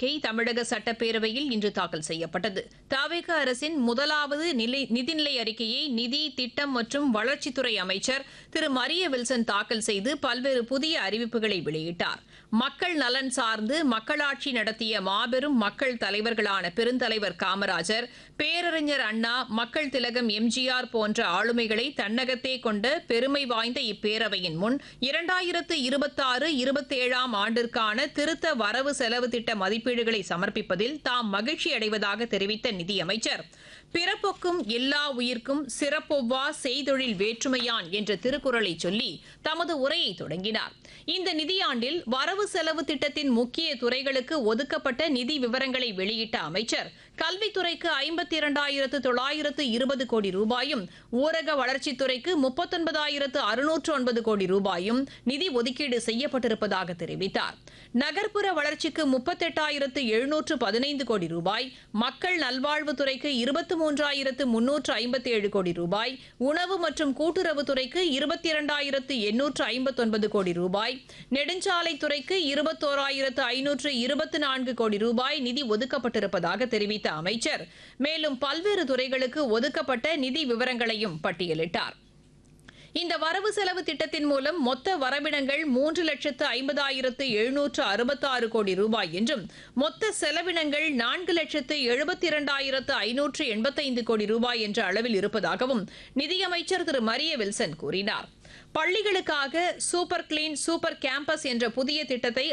அறிக்கை தமிழக சட்டப்பேரவையில் இன்று தாக்கல் செய்யப்பட்டது தாவேக அரசின் முதலாவது நிலை நிதிநிலை அறிக்கையை நிதி திட்டம் மற்றும் வளர்ச்சித்துறை அமைச்சர் திரு மரிய வில்சன் தாக்கல் செய்து பல்வேறு புதிய அறிவிப்புகளை வெளியிட்டார் மக்கள் நலன் சார்ந்து மக்களாட்சி நடத்திய மாபெரும் மக்கள் தலைவர்களான பெருந்தலைவர் காமராஜர் பேரறிஞர் அண்ணா மக்கள் திலகம் எம்ஜிஆர் போன்ற ஆளுமைகளை தன்னகத்தே கொண்ட பெருமை வாய்ந்த இப்பேரவையின் முன் இரண்டாயிரத்து இருபத்தாறு இருபத்தேழாம் ஆண்டிற்கான திருத்த வரவு செலவு திட்ட மதிப்பீடுகளை சமர்ப்பிப்பதில் தாம் மகிழ்ச்சி அடைவதாக தெரிவித்த நிதியமைச்சர் பிறப்பொக்கும் எல்லா உயிர்க்கும் சிறப்பொவ்வா செய்தொழில் வேற்றுமையான் என்ற திருக்குறளை சொல்லி தமது உரையை தொடங்கினார் இந்த நிதியாண்டில் வரவு செலவு திட்டத்தின் முக்கிய துறைகளுக்கு ஒதுக்கப்பட்ட நிதி விவரங்களை வெளியிட்ட அமைச்சர் கல்வித்துறைக்கு ஐம்பத்தி இரண்டாயிரத்து தொள்ளாயிரத்து இருபது கோடி ரூபாயும் ஊரக வளர்ச்சித்துறைக்கு முப்பத்தொன்பதாயிரத்து அறுநூற்று ஒன்பது கோடி ரூபாயும் நிதி ஒதுக்கீடு செய்யப்பட்டிருப்பதாக தெரிவித்தார் நகர்ப்புற வளர்ச்சிக்கு முப்பத்தெட்டாயிரத்து எழுநூற்று பதினைந்து கோடி ரூபாய் மக்கள் நல்வாழ்வுத்துறைக்கு இருபத்தி மூன்றாயிரத்து முன்னூற்று ஐம்பத்தி ஏழு கோடி ரூபாய் உணவு மற்றும் கூட்டுறவுத்துறைக்கு இருபத்தி இரண்டாயிரத்து எண்ணூற்று ஐம்பத்தொன்பது கோடி ரூபாய் நெடுஞ்சாலைத்துறைக்கு இருபத்தோராயிரத்து ஐநூற்று இருபத்தி நான்கு கோடி ரூபாய் நிதி ஒதுக்கப்பட்டிருப்பதாக தெரிவித்த அமைச்சர் மேலும் பல்வேறு துறைகளுக்கு ஒதுக்கப்பட்ட நிதி விவரங்களையும் பட்டியலிட்டார் இந்த வரவு செலவு திட்டத்தின் மூலம் மொத்த வரவினங்கள் மூன்று லட்சத்து ஐம்பதாயிரத்து எழுநூற்று அறுபத்தாறு கோடி ரூபாய் என்றும் மொத்த செலவினங்கள் நான்கு லட்சத்து எழுபத்தி இரண்டாயிரத்து ஐநூற்று எண்பத்தைந்து கோடி ரூபாய் என்ற அளவில் இருப்பதாகவும் நிதியமைச்சர் திரு மரிய வில்சன் கூறினார் பள்ளிகளுக்காக சூப்பர் கிளீன் சூப்பர் கேம்பஸ் என்ற புதிய திட்டத்தை